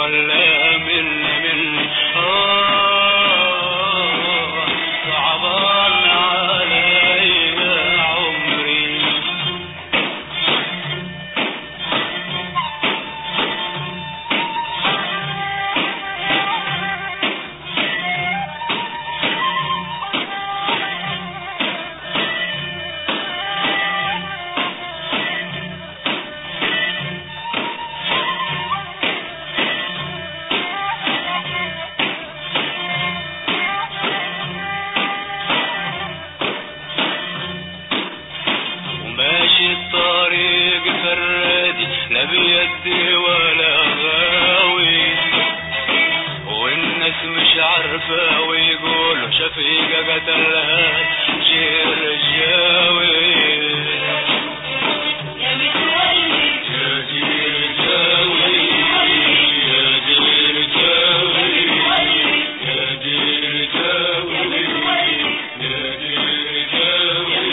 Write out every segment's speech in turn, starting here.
ولا مني مني آه صعبان عليا عمري وماشي الطريق فردي لا بيدي ولا غاوي والناس مش عارفة ويقولوا شفيقة قتلها شير الجاوي يا متولي يا جيل جاوي يا جيل جاوي يا جيل جاوي يا جيل جاوي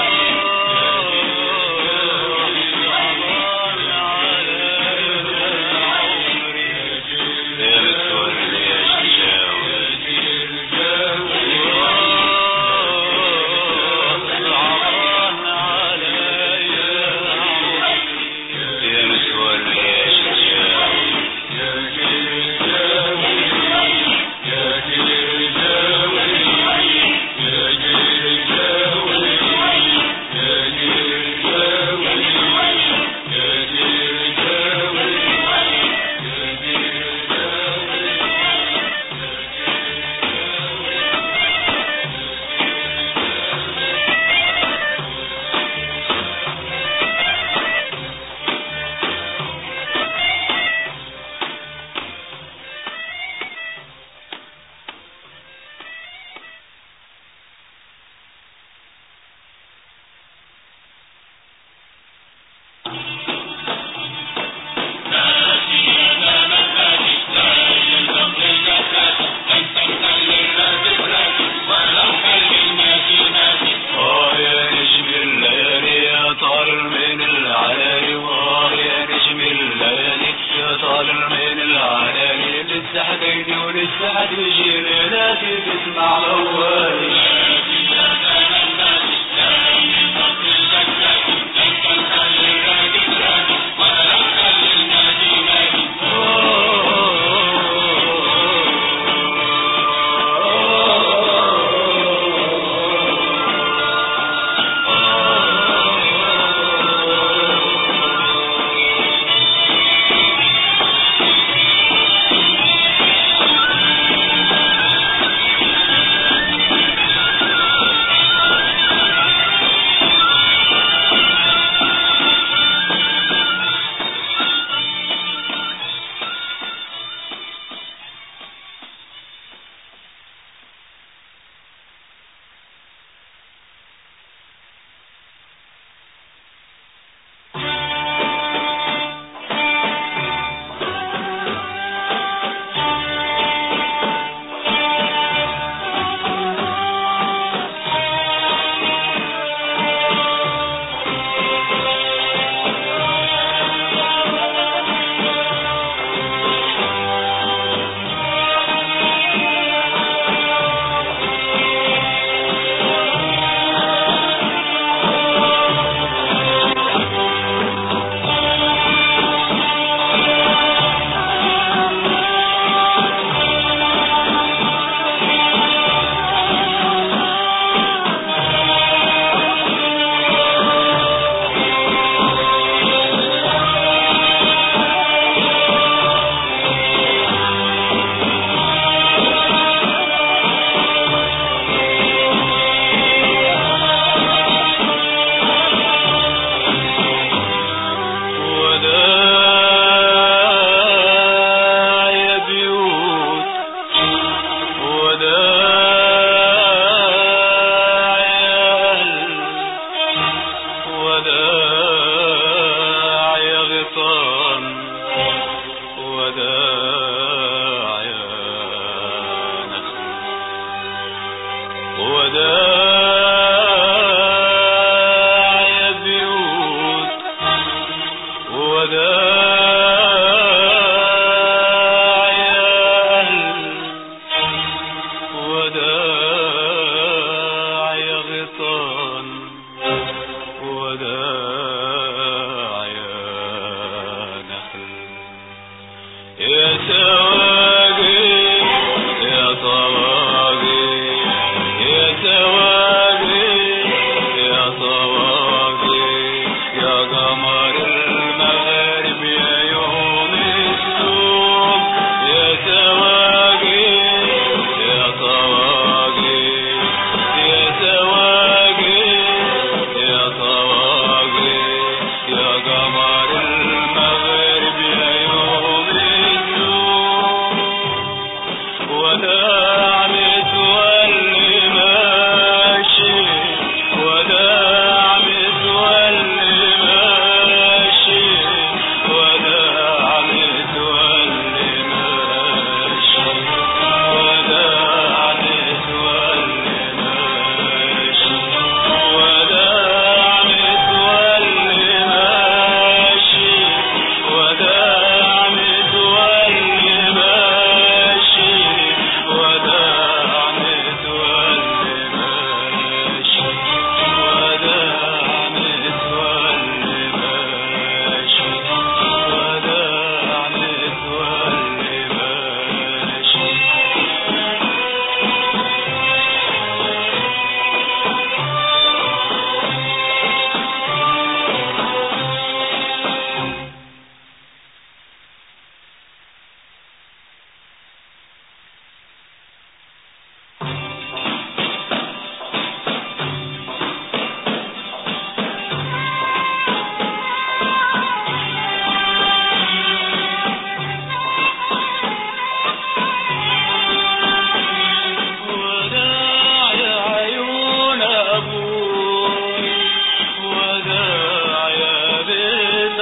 صعبان عليا عمري يا متولي يا جاوي صعبان عليا عمري يا متولي يا جاوي آه يا نجم الليالي يا طالع من العلالي آه يا نجم الليالي يا طالع من العلالي لسه حتجي ولسه حتيجي ليلاتي تسمع موالي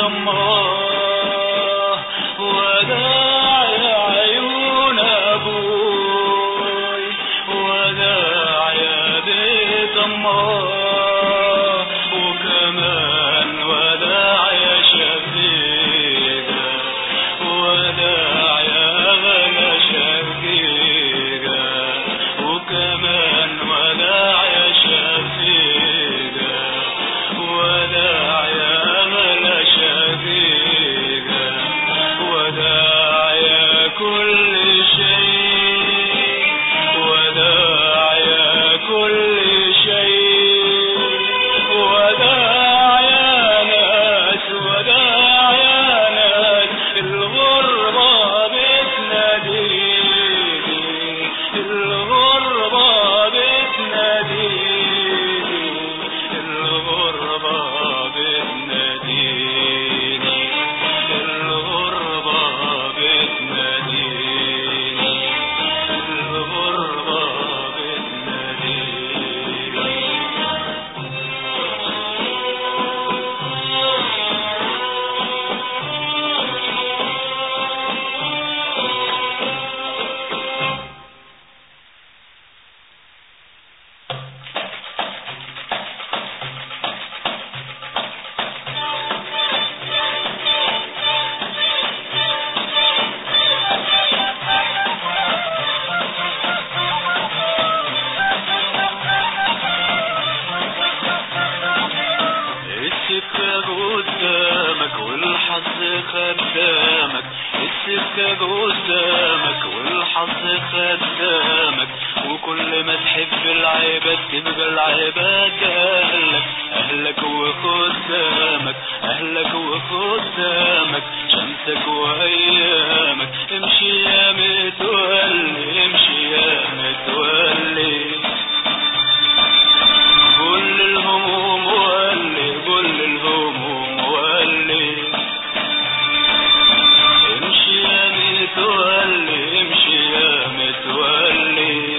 الله وداع يا عيون أبوي وداع يا بيت الله وكمان وداع يا شفيقة وداع يا غلا شفيقة وكمان وداع يا شفيقة وداع يا غلا شفيقة وداع يا كل شيء وداع يا كل شيء وداع يا ناس وداع يا ناس الغربة بتناديني الغربة بتناديني الغربة بتناديني الغربة بتناديني الغربة بتناديني السكة قدامك والحظ خدامك السكة قدامك والحظ خدامك وكل ما تحب العباد تبقى العباد أهلك أهلك وخدامك أهلك وخدامك شمسك وأيامك امشي يا متولي امشي يا متولي كل الهموم ولي كل الهموم ولي امشي يا متولي امشي يا متولي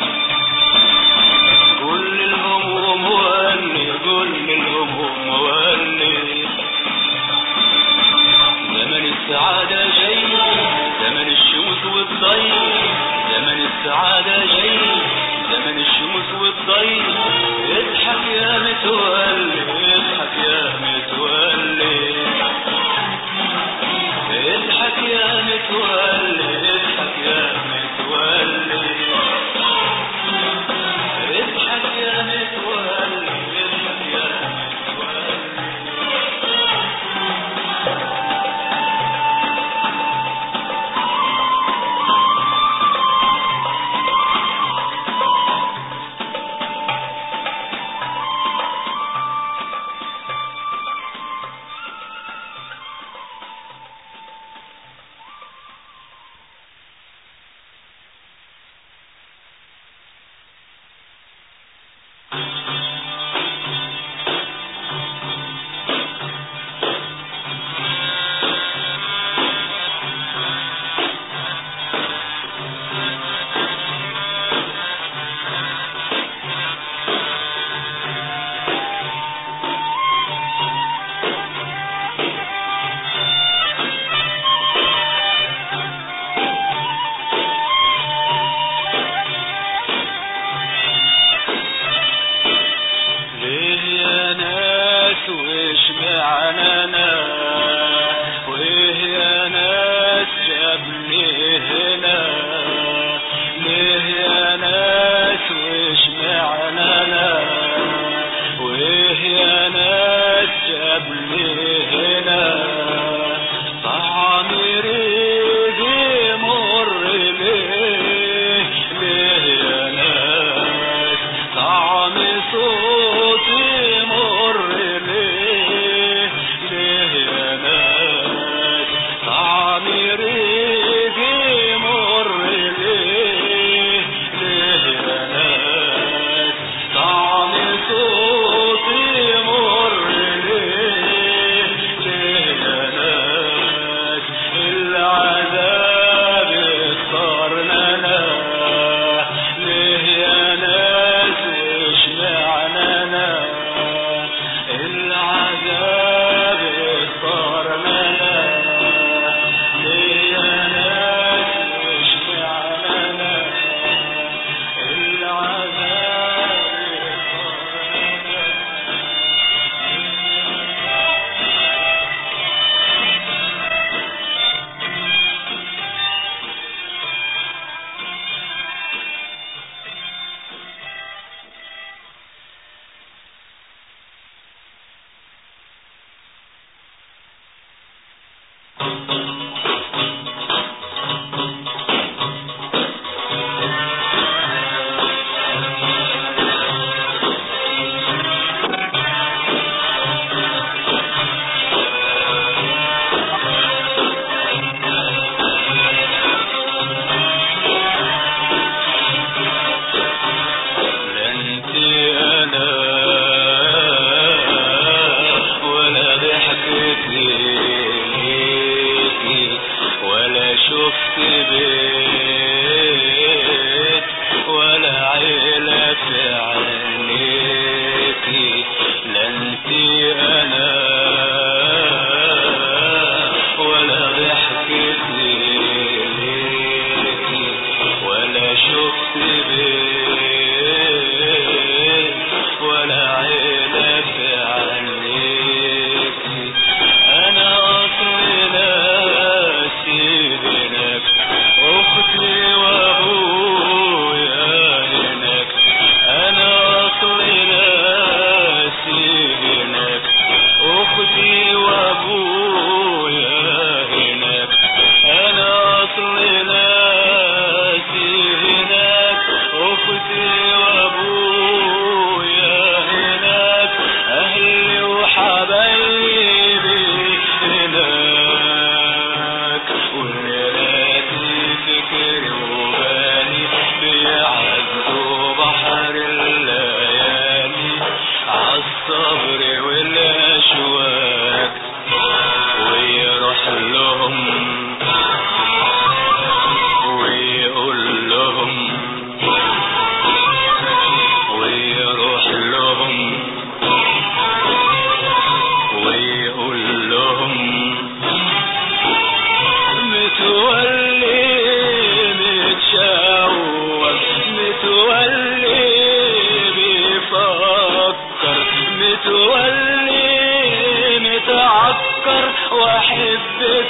كل الهموم ولي كل الهموم ولي زمن السعادة جاي زمن الشمس والضي زمن السعادة جاي زمن الشمس والضي اضحك يا متولي اضحك يا متولي اضحك يا متولي اضحك يا متولي اضحك يا متولي اضحك يا متولي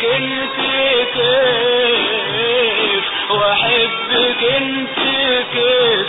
انت كيف واحبك انت كيف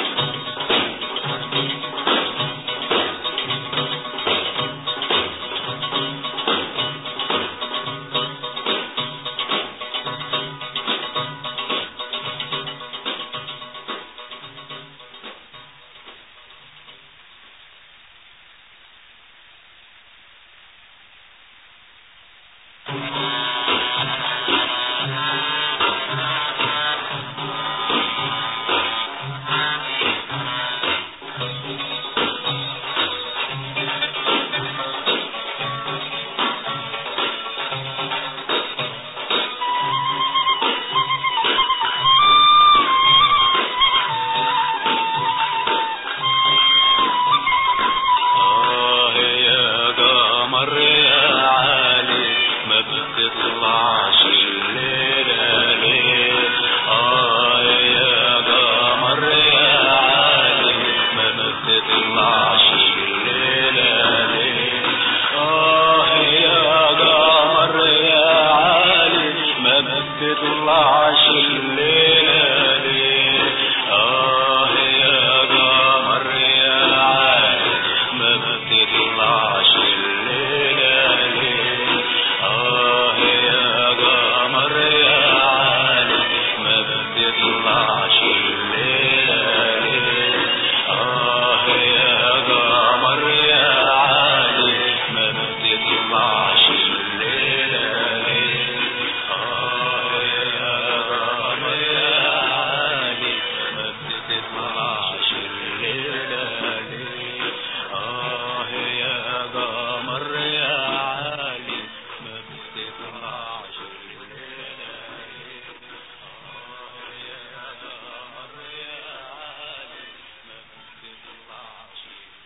آه يا قمر يا عالي ما بتطلعش الليلة ليه آه يا قمر يا عالي ما بتطلعش الليلة ليه آه يا قمر يا عالي ما بتطلعش الليلة ليه آه يا قمر يا عالي ما بتطلعش الليلة ليه آه يا قمر يا عالي ما بتطلعش الليلة ليه آه يا قمر يا عالي ما بتطلعش الليلة ليه آه يا قمر يا عالي ما بتطلعش الليلة ليه آه يا قمر يا عالي ما بتطلعش الليلة ليه آه يا قمر يا عالي ما بتطلعش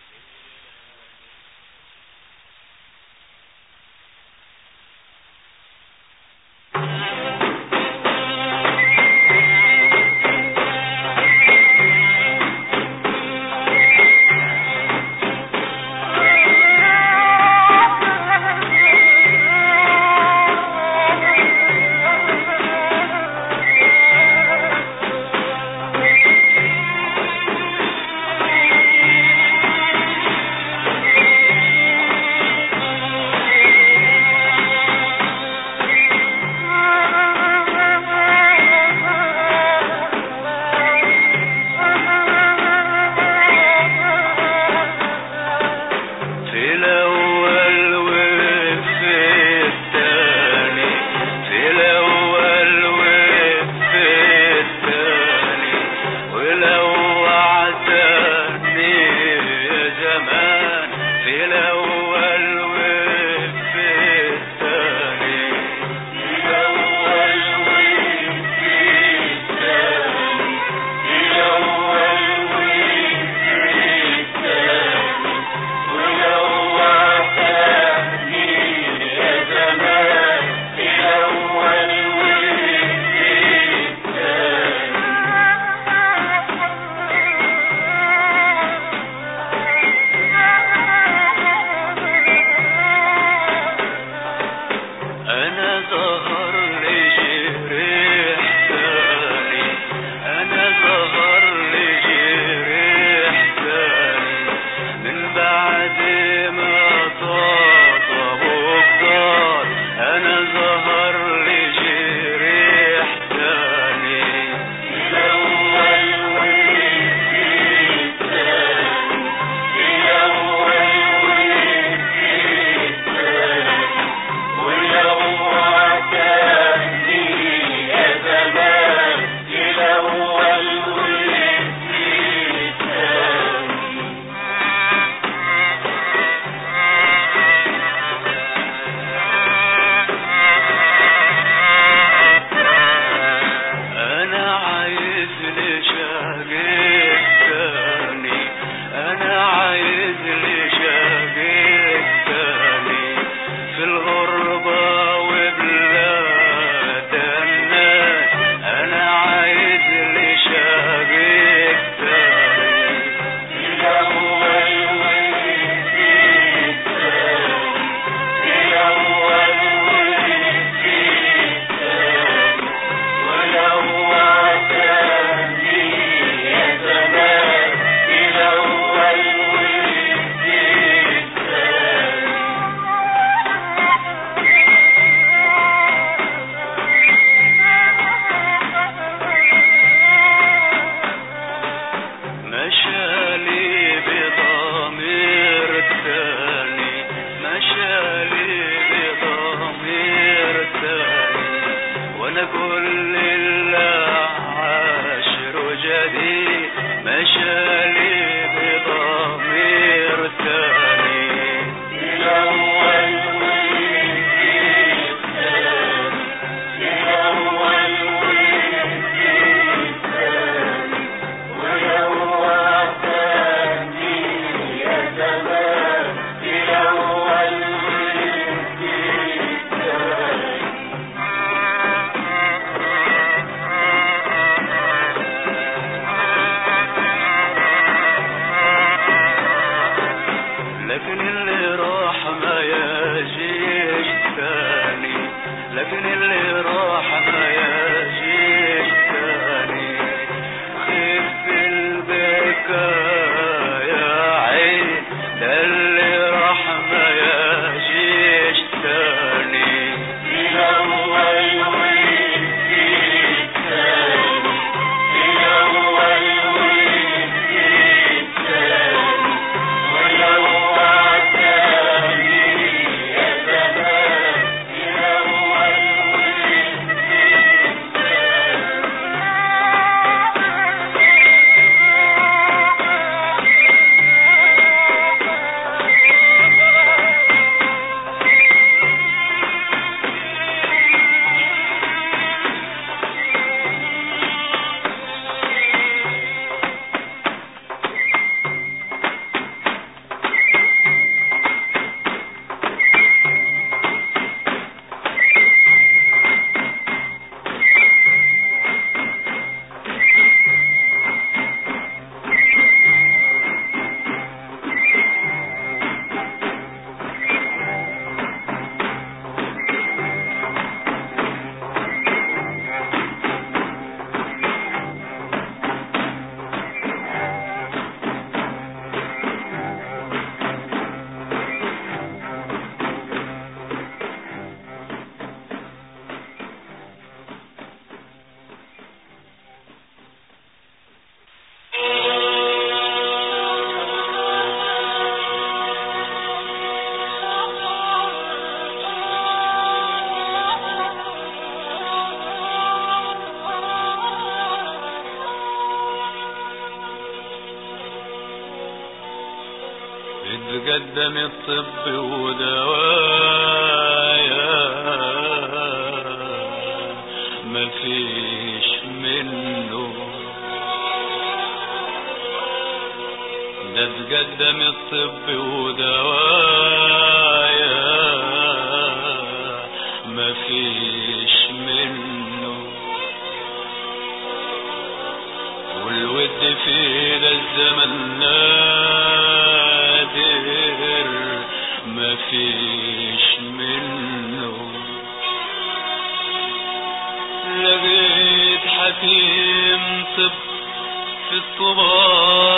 في الأول وفي الثاني في الأول وفي الثاني ولو وعدتني يا زمان في الأول وفي الثاني في الأول وفي الثاني في الأول وفي الثاني ولو وعدتني يا زمان في الأول وفي الثاني أنا ظهر لي جريح ثاني أنا ظهر لي جريح ثاني من بعد ما طاطب وقطار أنا ظهر لي جريح ثاني الأول وفي الثاني الأول وفي الثاني ولو وعدتني تقدم الطب ودوايا مفيش منه ده تقدم الطب ودوايا مفيش منه والود في ذا الزمن نادر مفيش منه لقيت حكيم طب في الطباب